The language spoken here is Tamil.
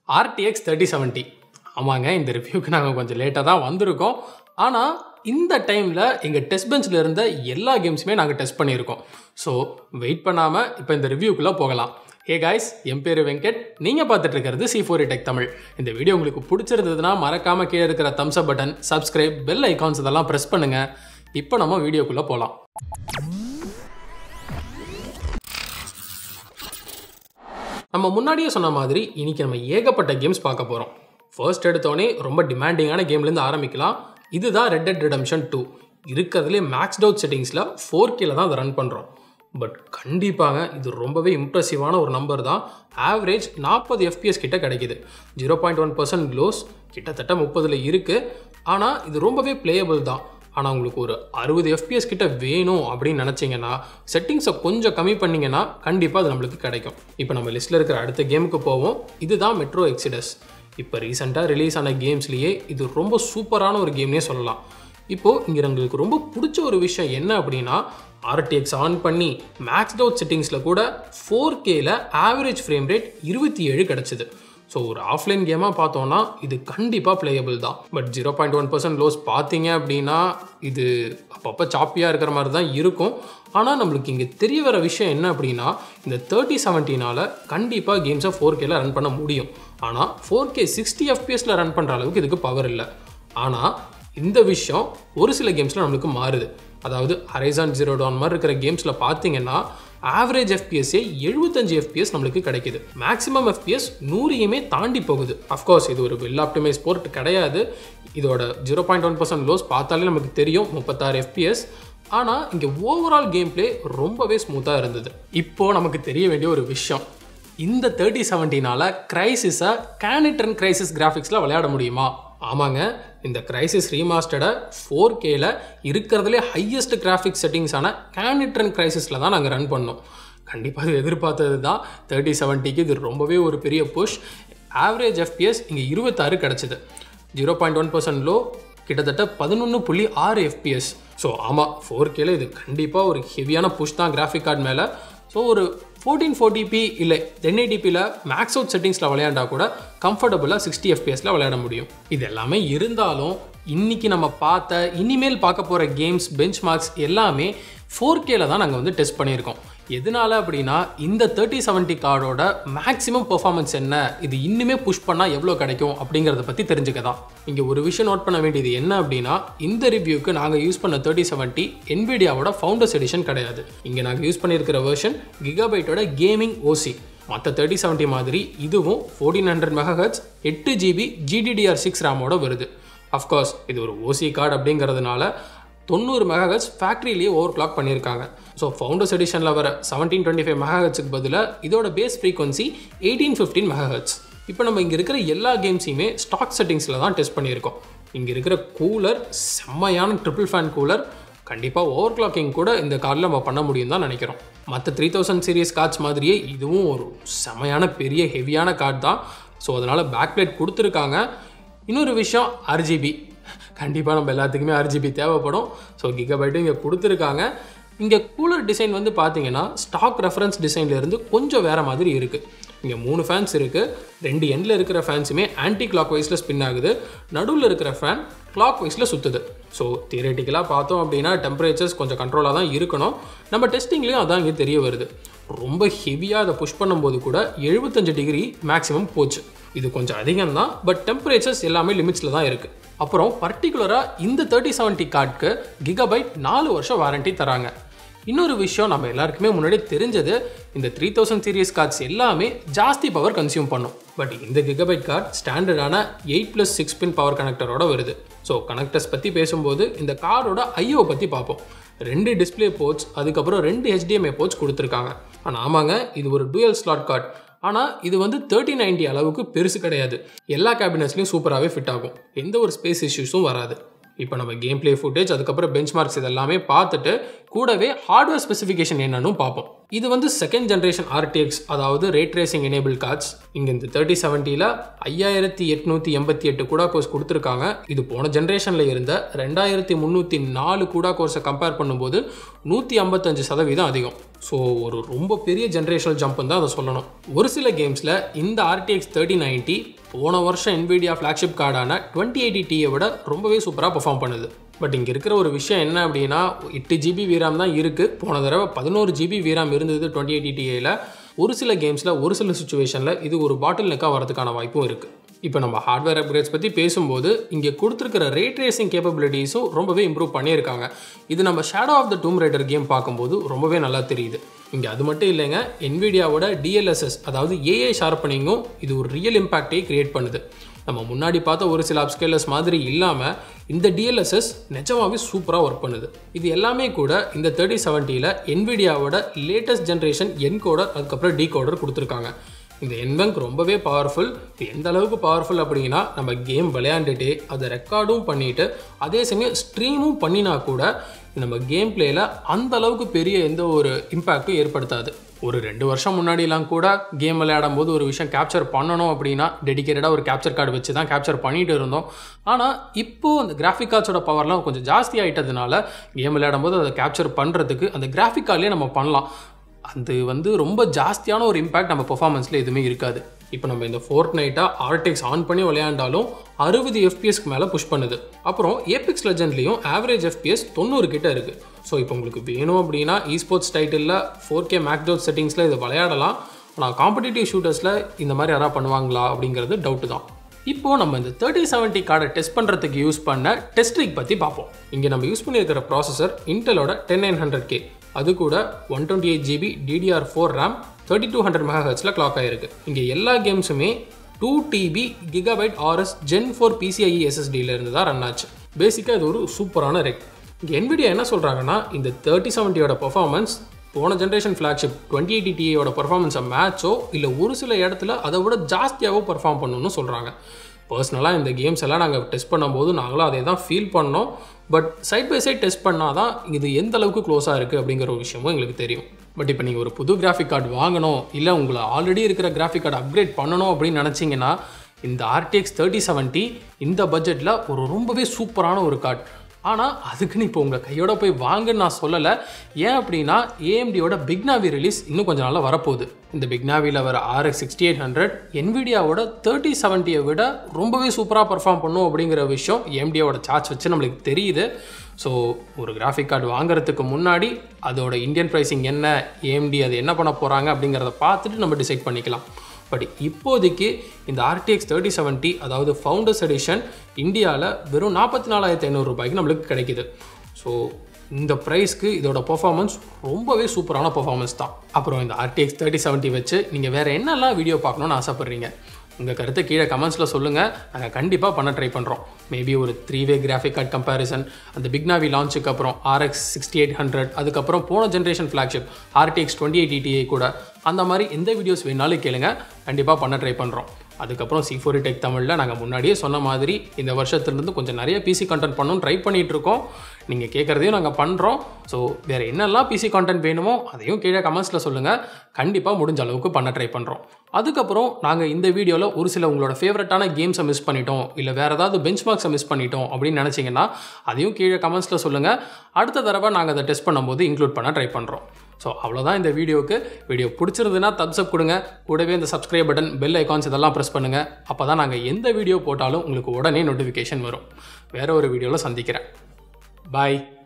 ஆர்டிஎக்ஸ் தேர்ட்டி செவன்ட்டி ஆமாங்க இந்த ரிவ்யூக்கு நாங்கள் கொஞ்சம் லேட்டாக தான் வந்திருக்கோம் ஆனால் இந்த டைமில் எங்கள் டெஸ்ட் பெஞ்சில் இருந்த எல்லா கேம்ஸுமே நாங்கள் டெஸ்ட் பண்ணியிருக்கோம் ஸோ வெயிட் பண்ணாமல் இப்போ இந்த ரிவ்யூக்குள்ளே போகலாம் ஹே காய்ஸ் என் பேர் வெங்கட் நீங்கள் பார்த்துட்டு இருக்கிறது சி ஃபோர் டெக் தமிழ் இந்த வீடியோ உங்களுக்கு பிடிச்சிருந்ததுன்னா மறக்காமல் கீழே இருக்கிற thumbs up button subscribe bell icons இதெல்லாம் ப்ரெஸ் பண்ணுங்கள் இப்போ நம்ம வீடியோக்குள்ளே போகலாம் நம்ம முன்னாடியே சொன்ன மாதிரி இன்னைக்கு நம்ம ஏகப்பட்ட கேம்ஸ் பார்க்க போகிறோம் ஃபர்ஸ்ட் எடுத்தோடனே ரொம்ப டிமாண்டிங்கான கேம்லேருந்து ஆரம்பிக்கலாம் இதுதான் ரெட் டெட் ரிடம்ஷன் டூ இருக்கிறதுலே மேக்ஸ்ட் அவுட் செட்டிங்ஸில் ஃபோர் கேல தான் அதை ரன் பண்ணுறோம் பட் கண்டிப்பாங்க இது ரொம்பவே இம்ப்ரெசிவான ஒரு நம்பர் தான் ஆவரேஜ் நாற்பது எஃபிஎஸ் கிட்ட கிடைக்குது zero point one percent close கிட்டத்தட்ட முப்பதில் இருக்குது ஆனால் இது ரொம்பவே பிளேயபிள் தான் ஆனால் உங்களுக்கு ஒரு அறுபது எஃபிஎஸ் கிட்ட வேணும் அப்படின்னு நினச்சிங்கன்னா செட்டிங்ஸை கொஞ்சம் கம்மி பண்ணிங்கன்னா கண்டிப்பாக அது நம்மளுக்கு கிடைக்கும் இப்போ நம்ம லிஸ்ட்டில் இருக்கிற அடுத்த கேமுக்கு போவோம் இதுதான் மெட்ரோ எக்ஸிடஸ் இப்போ ரீசெண்டாக ரிலீஸ் ஆன கேம்ஸ்லேயே இது ரொம்ப சூப்பரான ஒரு கேம்னே சொல்லலாம் இப்போது இங்கே எங்களுக்கு ரொம்ப பிடிச்ச ஒரு விஷயம் என்ன அப்படின்னா ஆர்டிஎக்ஸ் ஆன் பண்ணி மேக்ஸ்ட் அவுட் செட்டிங்ஸில் கூட ஃபோர் கேல ஆவரேஜ் ஃப்ரேம் ரேட் இருபத்தி ஏழு கிடச்சிது ஸோ ஒரு ஆஃப்லைன் கேமாக பார்த்தோன்னா இது கண்டிப்பாக பிளேயபிள் தான் but zero point one percent lows பார்த்தீங்க அப்படின்னா இது அப்பப்போ சாப்பியாக இருக்கிற மாதிரி தான் இருக்கும் ஆனால் நம்மளுக்கு இங்கே தெரிய வர விஷயம் என்ன அப்படின்னா இந்த தேர்ட்டி செவன்ட்டினால் கண்டிப்பாக கேம்ஸை ஃபோர் கேல ரன் பண்ண முடியும் ஆனால் ஃபோர் கே சிக்ஸ்டி எஃபிஎஸில் ரன் பண்ணுற அளவுக்கு இதுக்கு பவர் இல்லை ஆனால் இந்த விஷயம் ஒரு சில கேம்ஸில் நம்மளுக்கு மாறுது அதாவது ஹரைசான் ஜீரோ டவுன் மாதிரி இருக்கிற கேம்ஸில் பார்த்தீங்கன்னா ஆவரேஜ் எஃபிஎஸ்ஸே எழுபத்தஞ்சு எஃபிஎஸ் நம்மளுக்கு கிடைக்குது மேக்ஸிமம் எஃபிஎஸ் நூறையுமே தாண்டி போகுது அஃப்கோர்ஸ் இது ஒரு வெல் ஆப்டிமைஸ் ஸ்போர்ட் கிடையாது இதோட zero point one percent loss பார்த்தாலே நமக்கு தெரியும் முப்பத்தாறு எஃபிஎஸ் ஆனால் இங்கே ஓவரால் கேம் பிளே ரொம்பவே ஸ்மூத்தாக இருந்தது இப்போது நமக்கு தெரிய வேண்டிய ஒரு விஷயம் இந்த தேர்ட்டி செவன்ட்டினால கிரைசிஸை கேனிட்ரன் கிரைசிஸ் கிராஃபிக்ஸில் விளையாட முடியுமா ஆமாங்க இந்த கிரைசிஸ் ரீமாஸ்டர்டை ஃபோர் கேல இருக்கிறதுலே ஹையஸ்ட் கிராஃபிக் செட்டிங்ஸான கேனிட்ரன் கிரைசிஸில் தான் நாங்கள் ரன் பண்ணோம் கண்டிப்பாக இது எதிர்பார்த்தது தான் தேர்ட்டி செவன்ட்டிக்கு இது ரொம்பவே ஒரு பெரிய புஷ் ஆவரேஜ் எஃபிஎஸ் இங்கே இருபத்தாறு கிடச்சிது zero point one percent low கிட்டத்தட்ட பதினொன்று புள்ளி ஆறு எஃபிஎஸ் ஸோ ஆமாம் ஃபோர் கேல இது கண்டிப்பாக ஒரு ஹெவியான புஷ் தான் கிராஃபிக் கார்டு மேலே ஸோ ஒரு ஃபோர்டீன் ஃபோர்டிபி இல்லை டென் எயிட்டிபியில் மேக்ஸ் அவுட் செட்டிங்ஸில் விளையாண்டா கூட கம்ஃபர்டபுளாக சிக்ஸ்டி எஃபிஎஸில் விளையாட முடியும் இது எல்லாமே இருந்தாலும் இன்றைக்கி நம்ம பார்த்த இனிமேல் பார்க்க போகிற கேம்ஸ் பெஞ்ச் மார்க்ஸ் எல்லாமே ஃபோர் கேல தான் நாங்கள் வந்து டெஸ்ட் பண்ணியிருக்கோம் எதனால அப்படின்னா இந்த தேர்ட்டி செவன்ட்டி கார்டோட மேக்ஸிமம் பெர்ஃபார்மன்ஸ் என்ன இது இன்னுமே புஷ் பண்ணால் எவ்வளோ கிடைக்கும் அப்படிங்கிறத பற்றி தெரிஞ்சுக்க தான் இங்கே ஒரு விஷயம் நோட் பண்ண வேண்டியது என்ன அப்படின்னா இந்த ரிவ்யூக்கு நாங்கள் யூஸ் பண்ண தேர்ட்டி செவன்ட்டி என்விடியாவோட ஃபவுண்டர்ஸ் எடிஷன் கிடையாது இங்கே நாங்கள் யூஸ் பண்ணியிருக்கிற வெர்ஷன் கிகாபைட்டோட கேமிங் ஓசி மற்ற தேர்ட்டி செவன்ட்டி மாதிரி இதுவும் ஃபோர்டீன் ஹண்ட்ரட் மெகாஹர்ட்ஸ் எட்டு ஜிபி ஜிடிடிஆர் சிக்ஸ் ரேமோட வருது அஃப்கோர்ஸ் இது ஒரு ஓசி கார்டு அப்படிங்கிறதுனால தொண்ணூறு மெகாஹெட்ஸ் ஃபேக்ட்ரியிலேயே ஓவர் கிளாக் பண்ணியிருக்காங்க ஸோ ஃபவுண்டர்ஸ் எடிஷனில் வர செவன்டீன் டுவெண்ட்டி ஃபைவ் மெகாஹெட்ஸுக்கு பதிலாக இதோட base frequency eighteen fifteen megahertz இப்போ நம்ம இங்கே இருக்கிற எல்லா கேம்ஸையுமே ஸ்டாக் செட்டிங்ஸில் தான் டெஸ்ட் பண்ணியிருக்கோம் இங்கே இருக்கிற கூலர் செம்மையான ட்ரிபிள் ஃபேன் கூலர் கண்டிப்பாக ஓவர் கிளாக்கிங் கூட இந்த காரில் நம்ம பண்ண முடியும் தான் நினைக்கிறோம் மற்ற த்ரீ தௌசண்ட் சீரியஸ் கார்ட்ஸ் மாதிரியே இதுவும் ஒரு செமையான பெரிய ஹெவியான கார்டு தான் ஸோ அதனால் பேக் பிளேட் கொடுத்துருக்காங்க இன்னொரு விஷயம் ஆர்ஜிபி கண்டிப்பாக நம்ம எல்லாத்துக்குமே ஆர்ஜிபி தேவைப்படும் ஸோ கிகபைட்டு இங்கே கொடுத்துருக்காங்க இங்கே கூலர் டிசைன் வந்து பார்த்தீங்கன்னா ஸ்டாக் ரெஃபரன்ஸ் டிசைன்லேருந்து கொஞ்சம் வேறு மாதிரி இருக்குது இங்கே மூணு ஃபேன்ஸ் இருக்குது ரெண்டு எண்டில் இருக்கிற ஃபேன்ஸுமே ஆன்டி கிளாக் வைஸில் ஸ்பின் ஆகுது நடுவில் இருக்கிற ஃபேன் கிளாக் வைஸில் சுற்றுது ஸோ தியரட்டிக்கலாக பார்த்தோம் அப்படின்னா டெம்பரேச்சர்ஸ் கொஞ்சம் கண்ட்ரோலாக தான் இருக்கணும் நம்ம டெஸ்டிங்லேயும் அதான் இங்கே தெரிய வருது ரொம்ப ஹெவியாக அதை புஷ் பண்ணும்போது கூட எழுபத்தஞ்சு டிகிரி மேக்ஸிமம் போச்சு இது கொஞ்சம் அதிகம் தான் பட் டெம்பரேச்சர்ஸ் எல்லாமே லிமிட்ஸில் தான் இருக்குது அப்புறம் பர்டிகுலராக இந்த தேர்ட்டி செவன்ட்டி கார்டுக்கு கிகாபைட் நாலு வருஷம் வாரண்ட்டி தராங்க இன்னொரு விஷயம் நம்ம எல்லாருக்குமே முன்னாடி தெரிஞ்சது இந்த த்ரீ தௌசண்ட் சீரியஸ் கார்ட்ஸ் எல்லாமே ஜாஸ்தி பவர் கன்சியூம் பண்ணும் பட் இந்த கிகபைட் கார்டு ஸ்டாண்டர்டான eight plus six pin power கனெக்டரோட வருது ஸோ கனெக்டர்ஸ் பற்றி பேசும்போது இந்த கார்டோட ஐஓ பற்றி பார்ப்போம் ரெண்டு டிஸ்பிளே போர்ட்ஸ் அதுக்கப்புறம் ரெண்டு ஹெச்டிஎம்ஐ போர்ட்ஸ் கொடுத்துருக்காங்க ஆனால் ஆமாங்க இது ஒரு டூயல் ஸ்லாட் கார்டு ஆனால் இது வந்து தேர்ட்டி நைன்டி அளவுக்கு பெருசு கிடையாது எல்லா கேபினட்ஸ்லையும் சூப்பராகவே ஃபிட் ஆகும் எந்த ஒரு ஸ்பேஸ் இஷ்யூஸும் வராது இப்போ நம்ம கேம் பிளே ஃபுட்டேஜ் அதுக்கப்புறம் பெஞ்ச் மார்க்ஸ் இதெல்லாமே பார்த்துட்டு கூடவே ஹார்ட்வேர் ஸ்பெசிஃபிகேஷன் என்னன்னு பார்ப்போம் இது வந்து செகண்ட் ஜென்ரேஷன் ஆர்டிஎக்ஸ் அதாவது ரேட் ரேசிங் எனேபிள் கார்ட்ஸ் இங்கே இந்த தேர்ட்டி செவன்ட்டியில் ஐயாயிரத்தி எட்நூற்றி எண்பத்தி எட்டு கூடா கோர்ஸ் கொடுத்துருக்காங்க இது போன ஜென்ரேஷனில் இருந்த ரெண்டாயிரத்தி முந்நூற்றி நாலு கூடா கோர்ஸை கம்பேர் பண்ணும்போது நூற்றி ஐம்பத்தஞ்சு சதவீதம் அதிகம் ஸோ ஒரு ரொம்ப பெரிய ஜென்ரேஷனல் ஜம்ப்னு தான் அதை சொல்லணும் ஒரு சில கேம்ஸில் இந்த ஆர்டிஎக்ஸ் தேர்ட்டி நைன்ட்டி போன வருஷம் NVIDIA ஃப்ளாக்ஷிப் கார்டான டுவெண்ட்டி எயிட்டி டியை விட ரொம்பவே சூப்பராக பெர்ஃபார்ம் பண்ணுது பட் இங்கே இருக்கிற ஒரு விஷயம் என்ன அப்படின்னா எட்டு ஜிபி வீராம் தான் இருக்குது போன தடவை பதினோரு ஜிபி வீராம் இருந்தது டுவெண்ட்டி எயிட்டி டிஏயில் ஒரு சில கேம்ஸில் ஒரு சில சுச்சுவேஷனில் இது ஒரு பாட்டில் நெக்காக வரதுக்கான வாய்ப்பும் இருக்குது இப்போ நம்ம ஹார்ட்வேர் அப்கிரேட்ஸ் பற்றி பேசும்போது இங்கே கொடுத்துருக்கிற ரேட் ரேசிங் கேப்பபிலிட்டிஸும் ரொம்பவே இம்ப்ரூவ் பண்ணியிருக்காங்க இது நம்ம Shadow of the Tomb Raider game பார்க்கும்போது ரொம்பவே நல்லா தெரியுது இங்கே அது மட்டும் இல்லைங்க என்விடியாவோட டிஎல்எஸ்எஸ் அதாவது ஏஐ ஷார்ப்பனிங்கும் இது ஒரு ரியல் இம்பாக்டை கிரியேட் பண்ணுது நம்ம முன்னாடி பார்த்த ஒரு சில அப்ஸ்கேலர்ஸ் மாதிரி இல்லாமல் இந்த டிஎல்எஸ்எஸ் நிஜமாவே சூப்பராக ஒர்க் பண்ணுது இது எல்லாமே கூட இந்த தேர்ட்டி செவன்ட்டியில் என்விடியாவோட லேட்டஸ்ட் ஜென்ரேஷன் என்கோடர் அதுக்கப்புறம் டீகோடர் கொடுத்துருக்காங்க இந்த என்வெங்க் ரொம்பவே பவர்ஃபுல் இது எந்த அளவுக்கு பவர்ஃபுல் அப்படின்னா நம்ம கேம் விளையாண்டுட்டு அதை ரெக்கார்டும் பண்ணிட்டு அதே சமயம் ஸ்ட்ரீமும் பண்ணினா கூட நம்ம கேம் பிளேயில் அந்த அளவுக்கு பெரிய எந்த ஒரு இம்பேக்ட்டும் ஏற்படுத்தாது ஒரு ரெண்டு வருஷம் முன்னாடிலாம் கூட கேம் விளையாடும் போது ஒரு விஷயம் கேப்சர் பண்ணணும் அப்படின்னா டெடிக்கேட்டடாக ஒரு கேப்சர் கார்டு வச்சு தான் கேப்சர் பண்ணிட்டு இருந்தோம் ஆனால் இப்போது அந்த கிராஃபிக் கார்ட்ஸோட பவர்லாம் கொஞ்சம் ஜாஸ்தி ஆகிட்டதுனால கேம் விளையாடும் போது அதை கேப்சர் பண்ணுறதுக்கு அந்த கிராஃபிக் கார்ட்லேயே நம்ம பண்ணலாம் அது வந்து ரொம்ப ஜாஸ்தியான ஒரு இம்பேக்ட் நம்ம பெர்ஃபார்மன்ஸில் எதுவுமே இருக்காது இப்போ நம்ம இந்த ஃபோர்ட் நைட்டாக ஆர்டெக்ஸ் ஆன் பண்ணி விளையாண்டாலும் அறுபது எஃபிஎஸ்க்கு மேலே புஷ் பண்ணுது அப்புறம் ஏபிக்ஸ் லெஜண்ட்லேயும் ஆவரேஜ் எஃபிஎஸ் தொண்ணூறு கிட்ட இருக்குது ஸோ இப்போ உங்களுக்கு வேணும் அப்படின்னா இஸ்போர்ட்ஸ் டைட்டிலில் ஃபோர் கே மேக்டோட் செட்டிங்ஸில் இதை விளையாடலாம் ஆனால் காம்படிட்டிவ் ஷூட்டர்ஸில் இந்த மாதிரி யாராவது பண்ணுவாங்களா அப்படிங்கிறது டவுட்டு தான் இப்போது நம்ம இந்த தேர்ட்டி செவன்ட்டி கார்டை டெஸ்ட் பண்ணுறதுக்கு யூஸ் பண்ண டெஸ்ட் ரிக் பற்றி பார்ப்போம் இங்கே நம்ம யூஸ் பண்ணியிருக்கிற ப்ராசஸர் இன்டெலோட டென் நைன் ஹண்ட்ரட் கே அது கூட one twenty eight GB DDR four RAM thirty two hundred மெகா ஹெட்ஸில் கிளாக் ஆயிருக்கு இங்கே எல்லா கேம்ஸுமே two TB Gigabyte Aorus gen four PCIe எஸ்எஸ்டியில் இருந்து தான் ரன் ஆச்சு பேசிக்காக இது ஒரு சூப்பரான ரெக் இங்கே NVIDIA என்ன சொல்கிறாங்கன்னா இந்த தேர்ட்டி செவன்ட்டியோட பர்ஃபார்மன்ஸ் போன ஜென்ரேஷன் ஃப்ளாக்ஷிப் டுவெண்ட்டி எயிட்டி டிஏயோட பர்ஃபார்மன்ஸை மேட்சோ இல்லை ஒரு சில இடத்துல அதை விட ஜாஸ்தியாகவோ பர்ஃபார்ம் பண்ணணும்னு சொல்கிறாங்க பர்சனலாக இந்த கேம்ஸ் எல்லாம் நாங்கள் டெஸ்ட் பண்ணும்போது நாங்களும் அதே தான் ஃபீல் பண்ணோம் but side by side test பண்ணால் தான் இது எந்த அளவுக்கு க்ளோஸாக இருக்குது அப்படிங்கிற ஒரு விஷயமும் எங்களுக்கு தெரியும் பட் இப்போ நீங்கள் ஒரு புது கிராஃபிக் கார்டு வாங்கணும் இல்லை உங்களை ஆல்ரெடி இருக்கிற கிராஃபிக் கார்டு அப்கிரேட் பண்ணணும் அப்படின்னு நினச்சிங்கன்னா இந்த ஆர்டிஎக்ஸ் தேர்ட்டி செவன்ட்டி இந்த பட்ஜெட்டில் ஒரு ரொம்பவே சூப்பரான ஒரு கார்டு ஆனால் அதுக்குன்னு இப்போ உங்கள் கையோட போய் வாங்கன்னு நான் சொல்லலை ஏன் அப்படின்னா ஏஎம்டியோட பிக்னாவி ரிலீஸ் இன்னும் கொஞ்சம் நாளில் வரப்போகுது இந்த பிக்னாவியில் வர ஆர்எக்ஸ் சிக்ஸ்டி எயிட் ஹண்ட்ரட் என்விடியாவோட தேர்ட்டி செவன்ட்டியை விட ரொம்பவே சூப்பராக பர்ஃபார்ம் பண்ணும் அப்படிங்கிற விஷயம் ஏஎம்டியோட சார்ஜ் வச்சு நம்மளுக்கு தெரியுது ஸோ ஒரு கிராஃபிக் கார்டு வாங்குறதுக்கு முன்னாடி அதோட இந்தியன் ப்ரைஸிங் என்ன ஏஎம்டி அது என்ன பண்ண போகிறாங்க அப்படிங்கிறத பார்த்துட்டு நம்ம டிசைட் பண்ணிக்கலாம் பட் இப்போதைக்கு இந்த ஆர்டிஎக்ஸ் தேர்ட்டி செவன்ட்டி அதாவது ஃபவுண்டர்ஸ் எடிஷன் இந்தியாவில் வெறும் நாற்பத்தி நாலாயிரத்தி ஐநூறுரூபாய்க்கு நம்மளுக்கு கிடைக்குது ஸோ இந்த ப்ரைஸ்க்கு இதோட பெர்ஃபார்மன்ஸ் ரொம்பவே சூப்பரான பெர்ஃபார்மன்ஸ் தான் அப்புறம் இந்த ஆர்டிஎக்ஸ் தேர்ட்டி செவன்ட்டி வச்சு நீங்கள் வேறு என்னெல்லாம் வீடியோ பார்க்கணுன்னு ஆசைப்பட்றீங்க உங்கள் கருத்தை கீழே கமெண்ட்ஸில் சொல்லுங்கள் நாங்கள் கண்டிப்பாக பண்ண ட்ரை பண்ணுறோம் மேபி ஒரு three way graphic card comparison அந்த பிக்னாவி லான்ச்சுக்கு அப்புறம் ஆர்எக்ஸ் சிக்ஸ்டி எயிட் ஹண்ட்ரட் அதுக்கப்புறம் போன generation flagship RTX twenty eight Ti கூட அந்த மாதிரி எந்த வீடியோஸ் வேணாலும் கேளுங்க கண்டிப்பாக பண்ண ட்ரை பண்ணுறோம் அதுக்கப்புறம் சி ஃபோர் டெக் தமிழில் நாங்கள் முன்னாடியே சொன்ன மாதிரி இந்த வருஷத்துலேருந்து கொஞ்சம் நிறைய பிசி கண்டென்ட் பண்ணணும் ட்ரை பண்ணிகிட்டு இருக்கோம் நீங்கள் கேட்குறதையும் நாங்கள் பண்ணுறோம் ஸோ வேறு என்னெல்லாம் பிசி கான்டென்ட் வேணுமோ அதையும் கீழே கமெண்ட்ஸில் சொல்லுங்கள் கண்டிப்பாக முடிஞ்ச அளவுக்கு பண்ண ட்ரை பண்ணுறோம் அதுக்கப்புறம் நாங்கள் இந்த வீடியோவில் ஒரு சில உங்களோட ஃபேவரட்டான கேம்ஸை மிஸ் பண்ணிட்டோம் இல்லை வேறு ஏதாவது பெஞ்ச் மார்க்ஸை மிஸ் பண்ணிட்டோம் அப்படின்னு நினச்சிங்கன்னா அதையும் கீழே கமெண்ட்ஸில் சொல்லுங்கள் அடுத்த தடவை நாங்கள் அதை டெஸ்ட் பண்ணும்போது இன்க்ளூட் பண்ண ட்ரை பண்ணுறோம் ஸோ அவ்வளோதான் இந்த வீடியோக்கு வீடியோ பிடிச்சிருந்ததுன்னா தப்ஸ் அப் கொடுங்க கூடவே இந்த சப்ஸ்கிரைப் பட்டன் பெல் ஐகான்ஸ் இதெல்லாம் ப்ரெஸ் பண்ணுங்கள் அப்போ தான் நாங்கள் எந்த வீடியோ போட்டாலும் உங்களுக்கு உடனே நோட்டிஃபிகேஷன் வரும் வேறு ஒரு வீடியோவில் சந்திக்கிறேன் பாய்